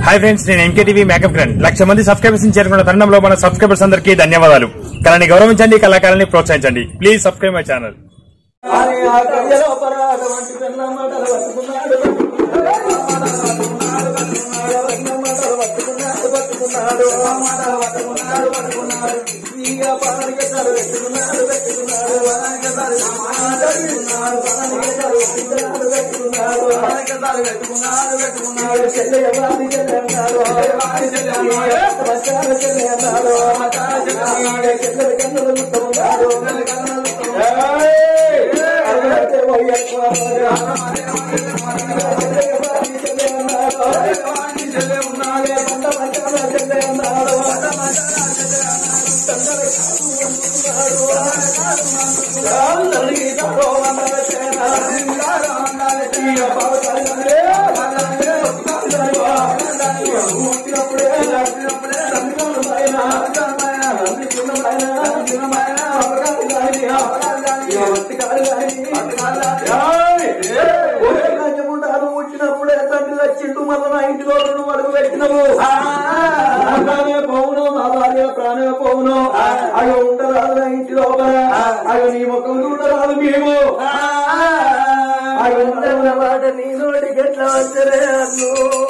Hi friends నేను MKTV makeup grand lakh మంది subscribers చేరుకున్న తరుణంలో మన సబ్స్క్రైబర్స్ అందరికీ ధన్యవాదాలు కళని గౌరవించండి కళాకారాన్ని ప్రోత్సహించండి ప్లీజ్ సబ్స్క్రైబ్ మై ఛానల్ అని ఆ కయ్యలో పరాట వంటి పెన్నమ్మటలు పట్టుకున్నాడు పెన్నమ్మటలు పట్టుకున్నాడు పట్టుకున్నాడు మాటలు పట్టుకున్నాడు పట్టుకున్నాడు ఇక పనరికెసారు పెట్టుకున్నాడు పెట్టుకున్నాడు పనరికెసారు పెట్టుకున్నాడు పనరికెసారు పెట్టుకున్నాడు పెట్టుకున్నాడు పనరికెసారు పెట్టుకున్నాడు పెట్టుకున్నాడు చెల్లె ఎవరి చెల్లె అన్నాడు ఎవరి చెల్లె అన్నాడు మచార చెల్లె అన్నాడు మచార చెల్లె అన్నాడు చెల్లె కన్నులు ముట్టుకున్నాడు కన్నులు ముట్టుకున్నాడు వచ్చినప్పుడే తండ్రి వచ్చిండు మళ్ళీ నా ఇంటిలో రెండు అడుగు పెట్టినవు ప్రాణమే పోవును మా భార్య ప్రాణమే పోవును అవి ఉండరాదు నా ఇంటి లోపల అవి నీ ముఖం ఉండరాదు మేము అవి ఉండన్న మాట నీ నోటికి ఎట్లా వచ్చరే అన్ను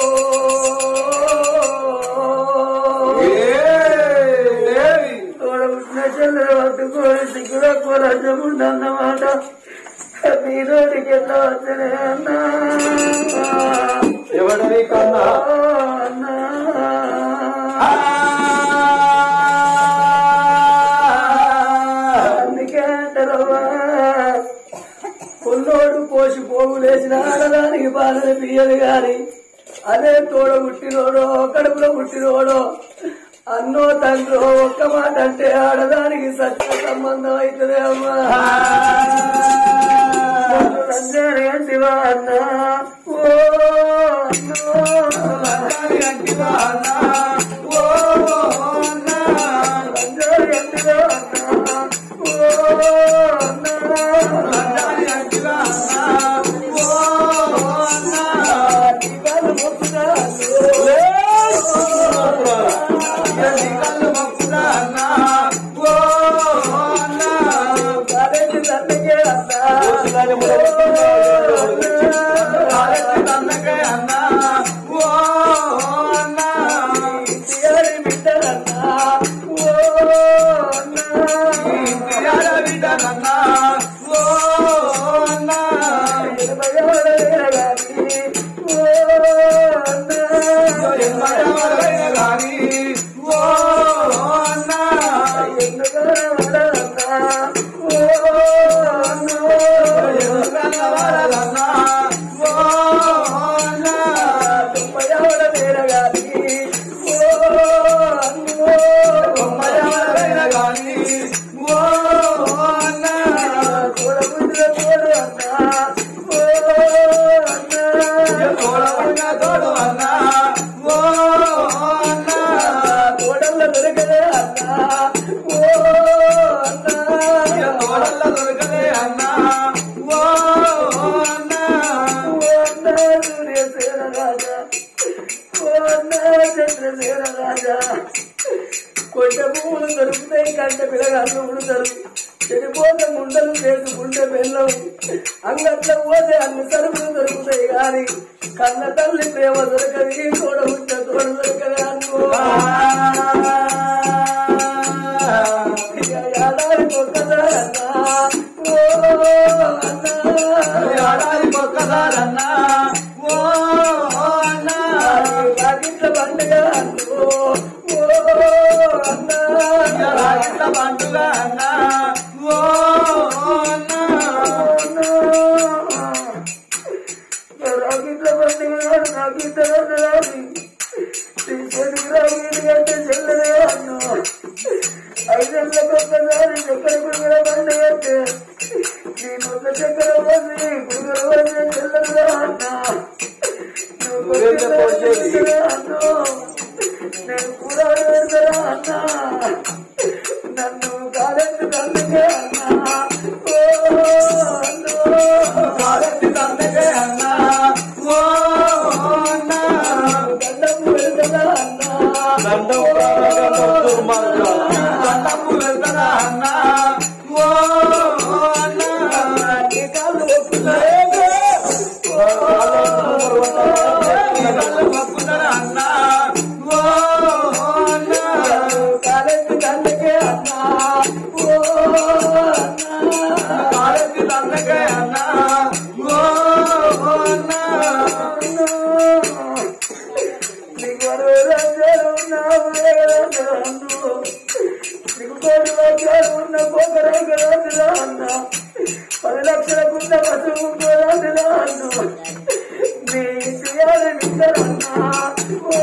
తోడబుట్టిన చెల్లె పట్టుకొని సిగ్గులో కొరచముండన్నమాట నీ నోటికి ఎట్లా వచ్చరే అన్నా ఎవడని కన్నా అన్నా అందుకే అంటారవ్వా కొన్నోడు పోసి పోగు లేచిన ఆడదానికి బాధలు తీయదు గాని అదే తోడ పుట్టినోడో కడుపులో పుట్టినోడో అన్నో తండ్రో ఒక్క మాట అంటే ఆడదానికి సత్య సంబంధం అవుతుంది అమ్మా రంజనే శివ అన్న ఓ అన్నో అంటివా అన్న ఓ అన్న రంజనే అంటివా అన్న ఓ అన్న రంజనే అంటివా అన్న ఓ అన్న నీకలు మొక్కుదా నీకలు మొక్కుదా అన్న ఓ అన్న కాలేజీ తండ్రికే కొంచె పువ్వులు దొరుకుతాయి కంట పిల్లగాళ్ళు ఉడతారు చెడిపోతే ముండలు చేసుకుంటే బెల్లం అంగట్ల పోతే అన్ని సరుకులు దొరుకుతాయి కానీ కన్న తల్లి ప్రేమ దొరకది తోడ ఉంట తోడ దొరకదు అనుకో ఇక ఏడాదికి ఒక్కసారన్నా ఓ అన్నా ఏడాదికి ఒక్కసారన్నా ఓ అన్నా రాగిట్ల పండుగ అన్నో ఓ అన్నా రాగిట్ల పండుగ అన్నా ఓ అన్నా రాగిట్ల పండుగ నాడు నాకు ఇద్దరు రాగి చెడికి రాగి అంటే చెల్లదే అన్నా ఐదేళ్ళకి ఒక్కసారి చక్కెర పురుగుల పండుగ అంటే నేను ఒక చక్కెర పోసి పురుగుల పోసి చెల్లదా అన్నా నువ్వు కొద్దిగా అన్నా నేను కూడా పెడతారా అన్నా నన్ను కాలెత్తి తండ్రికే అన్నా ఓ అన్నో కాలెత్తి తండ్రికే అన్నా ఓ అన్నా దండం పెడతారా అరవై రాజ్యాలు ఉన్న అన్ను నీకు కోటి రాజ్యాలు ఉన్న ఒక రాజులా అన్న పది లక్షలకున్న పశువు రాజులా అన్ను నీ చేయాలి బిడ్డలన్నా ఓ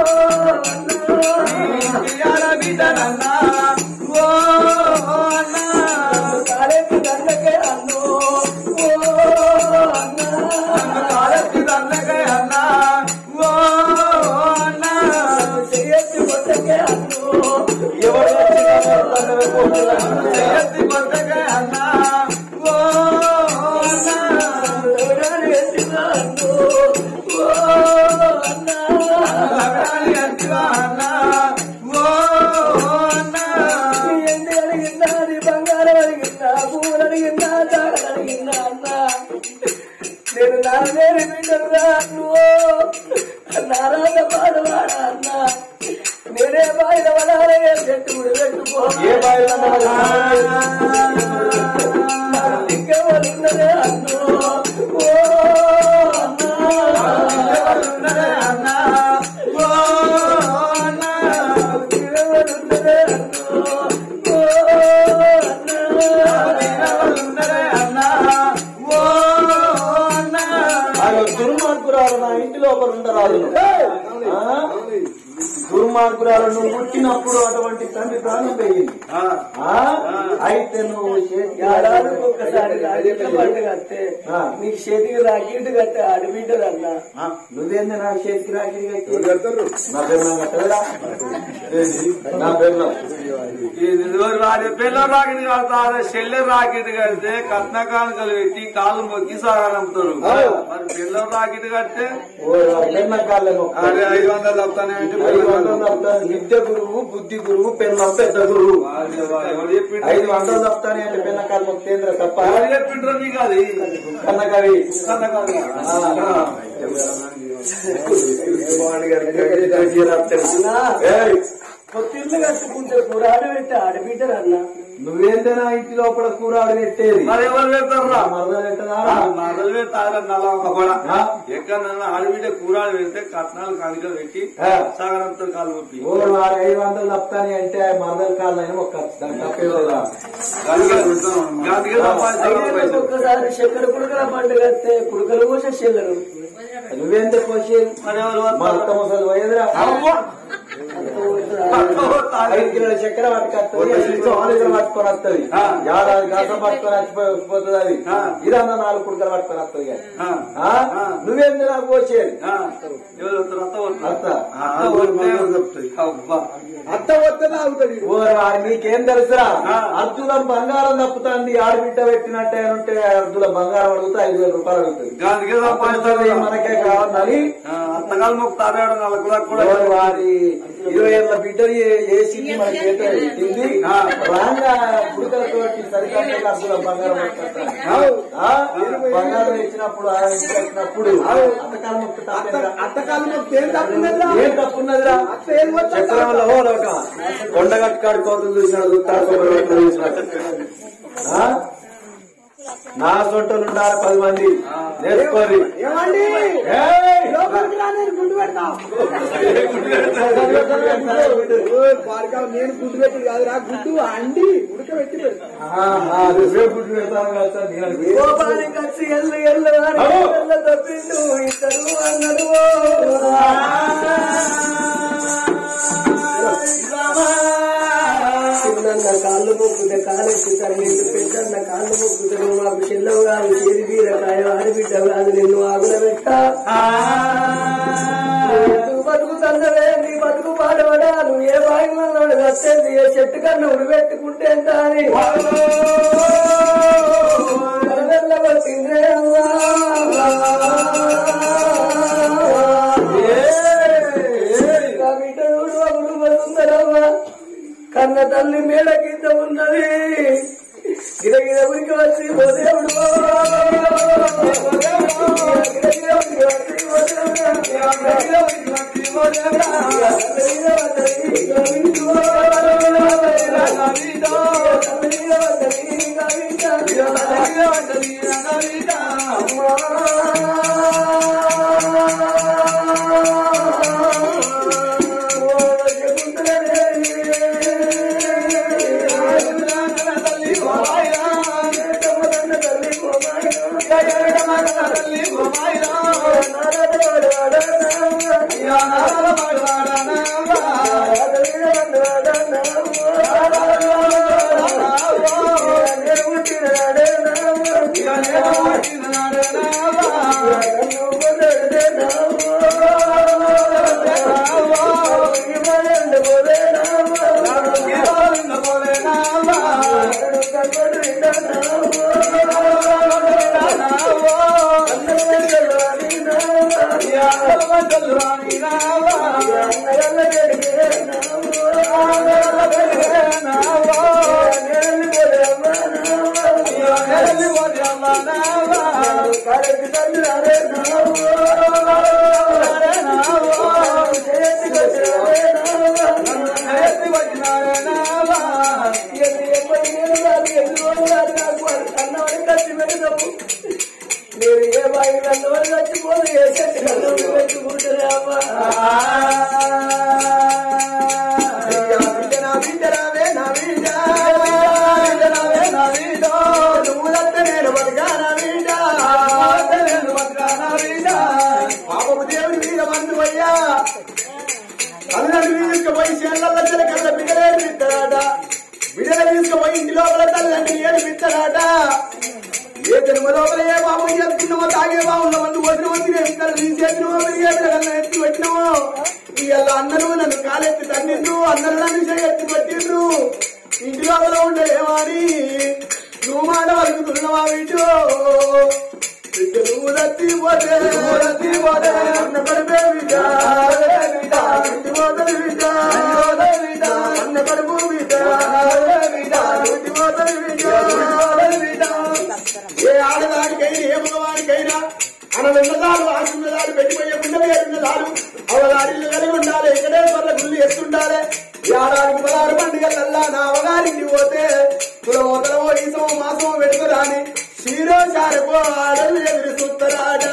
అన్నా కాలేజీ గంటకే అన్ను ఓ అన్నా చేయొచ్చు కొట్టకే అన్ను ఎవరు బంగారం అడిగిందా పూలు అడిగిందా జాగలు అడిగిందా అన్నా నేను నాన్నేని బిడ్డరా నువ్వు నారాయణ బాధవాడా అన్నా నేనే బాయిల వడాలే చెట్టు ముడి పెట్టుకో ఏ బాయిల ఇంకెవరున్నదే అన్ను ఓ అన్నా ఇంకెవరున్నదే అన్ను ఓ అన్నా ఆయన దుర్మార్గురాలు నా ఇంటి లోపల ఉండరాదు ఆ? దుర్మార్గురాలు నువ్వు పుట్టినప్పుడు అటువంటి తండ్రి ప్రాణం పెరిగింది ఆ? అయితే నువ్వు చేతికి ఏడాదికి ఒక్కసారి రాజకీయ పండుగ వస్తే ఆ. నీకు చేతికి రాకీటు కట్టే అడబిడ్డదన్నా ఆ, నువ్వేంది నా చేతికి రాకి నా బెల్లం కట్టదా ఏంది? నా బెల్లం వాడి పిల్ల రాకెట్ కడతారు చెల్లె రాకెట్ కడితే కట్న కానుకలు పెట్టి కాళ్ళు మొక్కి సాగాలంపుతారు మరి పిల్ల రాకెట్ కడితే ఓ బెల్లం కాళ్ళ నొప్పి. అది ఐదు వందలు తప్పుతానే అంటే ఐదు వందలు తప్పుతాను విద్య గురువు బుద్ధి గురువు పెన్నం పెద్ద గురువు ఎవరు చెప్పిండ్రు? ఐదు వందలు తప్పుతానే అంటే పెన్న కాలు మొక్కేంద్ర తప్ప ఎవరు చెప్పిండ్రు నీకు అది కన్నకవి కట్న కానుక. ఏయ్, కొత్తిళ్ళు కట్టుకుంటే కూరాడు పెట్టి ఆడబిడ్డదన్నా నువ్వేందే నా ఇంటి లోపల కూరాడు పెట్టేది మరి ఎవరు పెడతారా మరదలు పెట్టదా నడలు పెడతారా నల్ల కూడా ఆ? ఎక్కడన్నా ఆడబిడ్డ కూరాలు పెడితే కట్నాలు కానుకలు పెట్టి ఆ. సాగరంతో కాలు మొక్కి ఓ వాడు ఐదు వందలు తప్పుతాని అంటే మరదలు కాళ్ళని ఒక్క దాని తప్పే లేదా అందుకే సంపాదించాలి ఐదేళ్ళకి ఒక్కసారి చక్కెర పుడకల పండుగ వస్తే పుడకలు పోసే చెల్లరు నువ్వేందే పోసేది మరి ఎవరు మా అత్త ముసలు పోయేదిరా ఐదు కిలోల చక్కెర పట్టుకొస్తుంది ఆలోచన పట్టుకొని వస్తుంది ఆ. ఏడాది గాసం పట్టుకొని వచ్చిపోతుంది అది ఆ. ఇదన్నా నాలుగు కుడుకలు పట్టుకొని వస్తుంది కానీ. ఆ. ఆ? ఆ. నువ్వేంది నాకు పోసేది ఆ, ఎవరు వస్తారు? అత్త వస్తారు. అత్త. అత్త వస్తే అబ్బా. అత్త వస్తే తాగుతాడు ఓరి వాడు నీకేం తెలుసురా ఆ. అర్జునం బంగారం తప్పుతుంది ఆడబిడ్డ పెట్టినట్టే ఉంటే అర్జున బంగారం అడిగితే ఐదు వేల రూపాయలు అడుగుతుంది అందుకే సంపాదించాలి అది మనకే కావాలని ఆ, అత్తగారు మాకు తారాడు నాలుగు కూడా కూడా ఓరి వారి ఇరవై ఏళ్ళ బిడ్డలు వేసి మన చేత పెట్టింది ఆ. రాంగా పుడకలతోటి సరికాక అర్జున బంగారం పట్టుకొస్తాడు. ఆ? బంగారం ఇచ్చినప్పుడు ఆయన ఇచ్చినప్పుడు అత్తకాలం మొక్కు తప్పేదిరా? అత్తకాలం ఏం తప్పున్నదా ఏం తప్పున్నదిరా చక్రంలో హోలోక కొండగట్టు కాడుకోవద్దు చూసినాడు తాడుకోవద్దు చూసినాడు ఆ? నా సొంటలు ఉండాలి పది మంది నేర్చుకోరి ఏమండి ఏయ్! లోపలికి రా, నేను గుండు పెడతా నేను గుడ్డు పెట్టి కాదురా గుడ్డు అండి ఉడకబెట్టి పెడతా ఆహా, అది రేపు గుడ్లు పెడతాను కదా సార్, నేను అనుకున్నా. గోపాలి కచ్చి ఎల్లు ఎల్లు అని ఎల్ల తప్పిండు ఇద్దరు అన్నడు చిన్న కాళ్ళు మొక్కుతే కాలెక్కుతారు నిన్ను పెద్దన్న కాళ్ళు మొక్కుతారు మాకు చెల్లవు కాదు చేతి బీరకాయ ఆడబిడ్డ కాదు నిన్ను ఆగుల పెట్ట నువ్వు బతుకుతున్నవే నీ బతుకు పాడబడా నువ్వు ఏ భాగంలో వచ్చేది ఏ చెట్టు కన్నా ఉడిపెట్టుకుంటే ఎంత అని వెళ్ళబట్టిందే అమ్మా. నా బిడ్డ చూడు అప్పుడు బతుకుతారమ్మా కన్న తల్లి మేడ కింద ఉన్నది గిరగిర ఉరికి వచ్చి ఓ దేవుడు గిరగిర ఉరికి వచ్చి ఓ దేవుడు. గిరగిర ఉరికి వచ్చి ఓ దేవుడు. గిరగిర వద్దది, గవించు ఓ అమ్మా నావా మీరు ఏ బాయి రంగవని చచ్చిపోదు ఏ చెట్టు రంగవని చచ్చిపోతారే అమ్మా బిడ్డలు తీసుకుపోయి ఇంటి లోపల తల్లిదండ్రి ఏడిపిస్తాడట ఏ జన్మ లోపల ఏ బాబు చేస్తున్నామో తాగే బాగున్న మందు వదిలి వదిలి ఎత్తుతారు నీ చేతినో పెరిగేటన్నా ఎత్తి పెట్టినామో ఇవాళ అందరూ నన్ను కాలెత్తి తన్నిండ్రు అందరూ నన్ను చేయి ఎత్తి పెట్టిండ్రు ఇంటి లోపల ఉండేవాని నువ్వు మాట వలుకుతున్నావా వీటో నువ్వు తత్తిపోతే తత్తిపోతే అన్న కడుపే బిడ్డ తత్తిపోతే బిడ్డ అన్న కడుపు బిడ్డ తత్తిపోతే బిడ్డ ఏ ఆడదానికైనా ఏ మగవానికైనా అనలున్నదాలు ఆశున్నదాలు పెట్టిపోయే ఉండవే ఉన్నదాలు అవగారిల్లు కలిగి ఉండాలి ఇక్కడే వల్ల గుళ్ళు ఎత్తుండాలి ఏడాదికి పదహారు పండుగలల్లా నా అవగారికి పోతే కులమోతలమో ఈసమో మాసమో పెడుతురాని క్షీరో చారిపో ఆడలు ఎదురు చూస్తారాట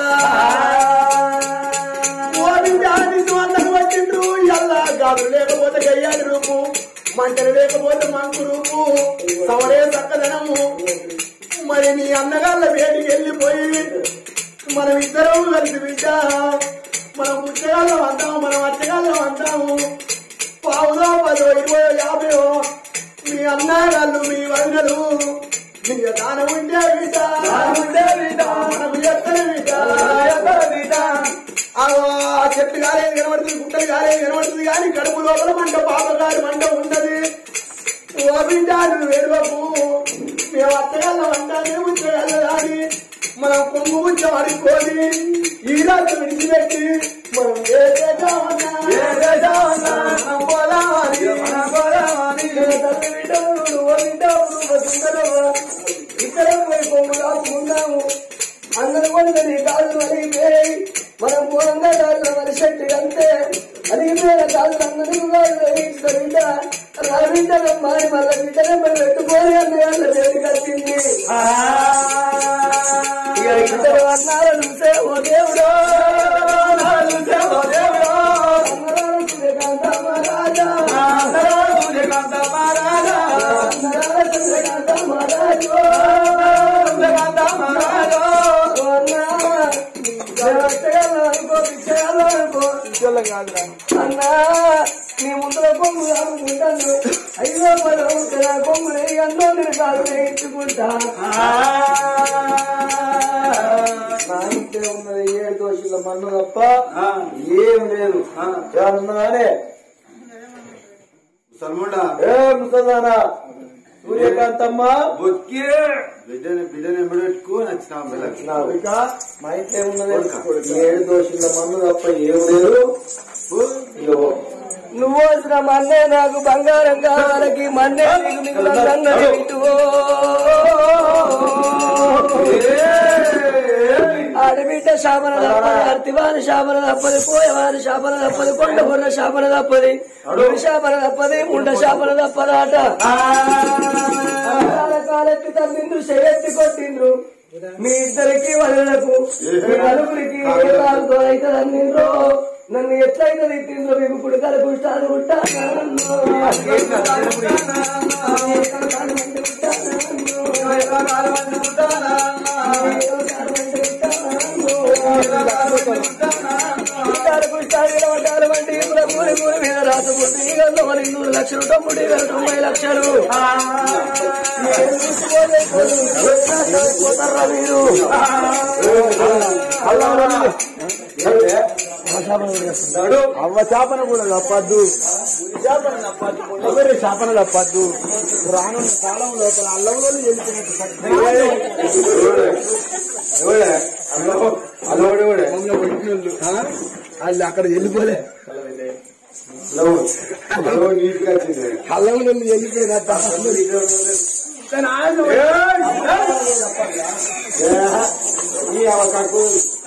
అందరూ వచ్చిండ్రు ఎల్లా గాలు లేకపోతే గయ్యాడి రూపు మంటలు లేకపోతే మంకు రూపు సవరే చక్కదనము మరి నీ అన్నగాళ్ళ వేడికి వెళ్ళిపోయి మనం ఇద్దరం కలిసి బిడ్డ మనం పుచ్చగాళ్ళం అంటాము మనం అచ్చగాళ్ళం అంటాము పావులో పదో ఇరవై యాభైయో మీ అన్నగాళ్ళు మీ వదినలు మీ దానం ఉంటే బిడ్డ ఉంటే బిడ్డ మనం ఎత్తని బిడ్డ ఎత్తని బిడ్డ ఆ చెట్టు కాలేదు కనబడుతుంది గుట్టలు కాలేదు కనబడుతుంది కానీ కడుపు లోపల మంట పాప గారి మంట ఉన్నది ఓ బిడ్డ నువ్వు ఏడవకు మేము అత్తగాళ్ళం అంటానే ఉంచగలరాని మనం కొంగు ముచ్చ పడుకొని ఈ రాత్రి విడిచిపెట్టి మనం ఏ చేద్దామన్నా ఏ చేద్దామన్నా మనం పోదామని మనం పోదామని తల్లి బిడ్డలు ఓ బిడ్డలు బతుకుతారవ్వా. ఇక్కడే పోయి కొంగు రాసుకున్నాము అందరూ కొందరి కాళ్ళు అడిగిపోయి మనం మూలంగా కాళ్ళు మన శక్తి అంతే అడిగిపోయిన కాళ్ళు అందరూ కాళ్ళు వేయించుకొని బిడ్డ రా బిడ్డలు మారి మళ్ళీ బిడ్డలు మనం పెట్టుకోని అన్న వేడి కట్టింది ఇక ఇద్దరు అన్నారు చూసే ఓ దేవుడో చూసే ఓ దేవుడో అన్నారు సూర్యకాంత మహారాజా అన్నారు సూర్యకాంత మహారాజా అన్నారు సూర్యకాంత మహారాజు సూర్యకాంత మహారాజు అన్నా నీ ముందర కొమ్ము కాకుంటాను అయ్యో పదవు నా కొమ్ము అన్నో నేను కాదు వేయించుకుంటా నా ఇంటే ఉన్నది ఏడు దోషుల మన్ను తప్ప ఏం లేదు ఏమన్నానే సల్ముడా ఏ ముసల్దానా సూర్యకాంతమ్మ బొక్కి బిడ్డని బిడ్డని ఎంబడెట్టుకు నచ్చిన నా ఇక మా ఇంట్లో ఉన్నది ఏడు దోషుల మన్ను తప్ప ఏం లేదు ఇదిగో. నువ్వు వచ్చిన మన్నే నాకు బంగారం కావాలకి మన్నే నీకు మిగులంగా ఇటువో ఆడబిడ్డ శాపన తప్పది అర్తివారి శాపన తప్పది పోయేవారి శాపన తప్పది కొండ కొన్న శాపన తప్పది గుడి శాపన తప్పది ముండ శాపన తప్పదాట కాలెత్తి తమ్మిండ్రు చెయ్యెత్తి కొట్టిండ్రు మీ ఇద్దరికి వదలకు మీ నలుగురికి ఏ కాలుతో అయితే తన్నిండ్రు నన్ను ఎట్లయితే తిట్టిండ్రు మీకు పుడకలు పుష్టాలు నూరు లక్షలు తొమ్మిది వేల తొంభై లక్షలు పోతారా మీరు అవ్వ చేపన కూడా తప్పద్దు చేపన తప్పద్దు కొబ్బరి చేపన తప్పద్దు రానున్న కాలం లోపల అల్లంలో వెళ్ళిపోయినట్టు వాళ్ళు అక్కడ వెళ్ళిపోలే నీట్గా వచ్చింది హల్లం నుండి వెళ్ళిపోయిన కానీ ఆయన ఈ అవకాశం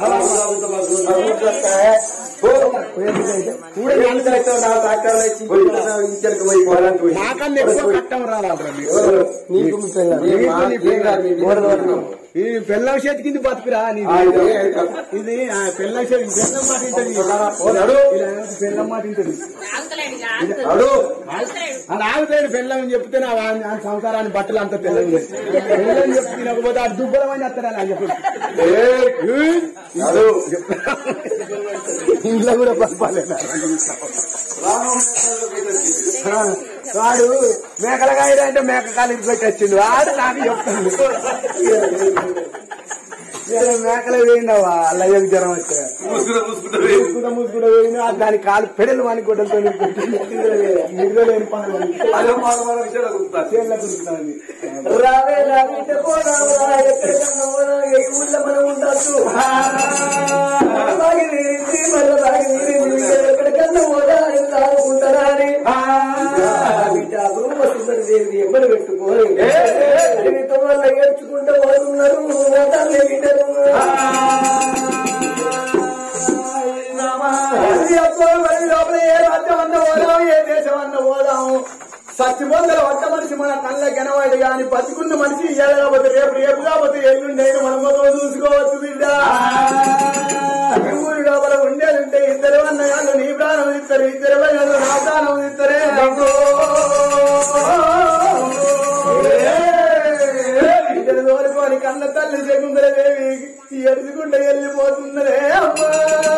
కూడా ఎంత నా ట్రాక్టర్ ఇంచరికి పోయి పోవాలంటే పోయి. మాకన్నా ఎక్కువ కట్టం రావాలి నీకు మీ పిల్ల. నీకు నీ పిల్ల. మూడు రోజులు. ఈ పెళ్ళం చేతి కింద బతుకురా నీ ఆ, ఇది ఇది ఆ పెళ్ళం చేతి పెళ్ళం మాట ఇంటది నడు. పెళ్ళం మాట ఇంటది నడు. అని ఆగుతాడు పెళ్ళం అని చెప్తే నా వాని- ఆ సంసారాన్ని బట్టలు అంత పెళ్ళం పెళ్ళం చెప్తే తినకపోతే ఆ దుబ్బలం అని చెప్తారని అని చెప్పి ఏయ్. నడు. ఇంట్లో కూడా పలపాలేదా వాడు మేకల కాయడా అంటే మేక కాలికి పెట్టి వచ్చిండు వాడు నాకు చెప్తాడు ఇలా మేకలే వేయండవా అల్లయ్యకి జ్వరం వచ్చా ముసుగుడు ముసుగుడు పోయి. ముసుగుడ ముసుగుడ వేయిన దాని కాలు పెడలు వాని గొడ్డలతో నిద్ర లేని పనులు అదే మాట మన విషయాలు గుర్తున్నారు. చేనులో కుదురుతుంది రావే రావిట పోదామురా, ఎక్కడికన్నా పోదాం, ఏ ఊళ్ళో మనం ఉండొచ్చు. బాగి వీరింది, మళ్ళా బాగి వీరింది, ఎక్కడికన్నా పోదాం, అని తాగుకుంటారా అని. బిడ్డ, గురువు వస్తుందని దేవి ఎవ్వరు పెట్టుకోరు. జీవితం వల్ల ఏడ్చుకుంటూ పోతున్నారు, పోతారులే బిడ్డలు. అది అప్పుడు మరి లోపల ఏ రాజ్యం అన్న పోదాం ఏ దేశం అన్న పోదాం సత్యబొందల ఒక్క మనిషి మన కళ్ళ గెనవాడు గాని బతికున్న మనిషి ఇయ్యాలి కాబట్టి రేపు రేపు కాబట్టి ఎల్లుండి అయినా మన ముఖం చూసుకోవచ్చు బిడ్డ ఈ ఊరి లోపల ఉండేదంటే ఇద్దరు అన్నగాళ్ళు నీ ప్రాణం ఇస్తారు ఇద్దరు అన్నగాళ్ళు నా ప్రాణం ఇద్దరే ఇద్దరు తోలుకొని కన్న తల్లి శకుందల దేవి ఎడుచుకుంటే వెళ్ళిపోతుందరే అమ్మా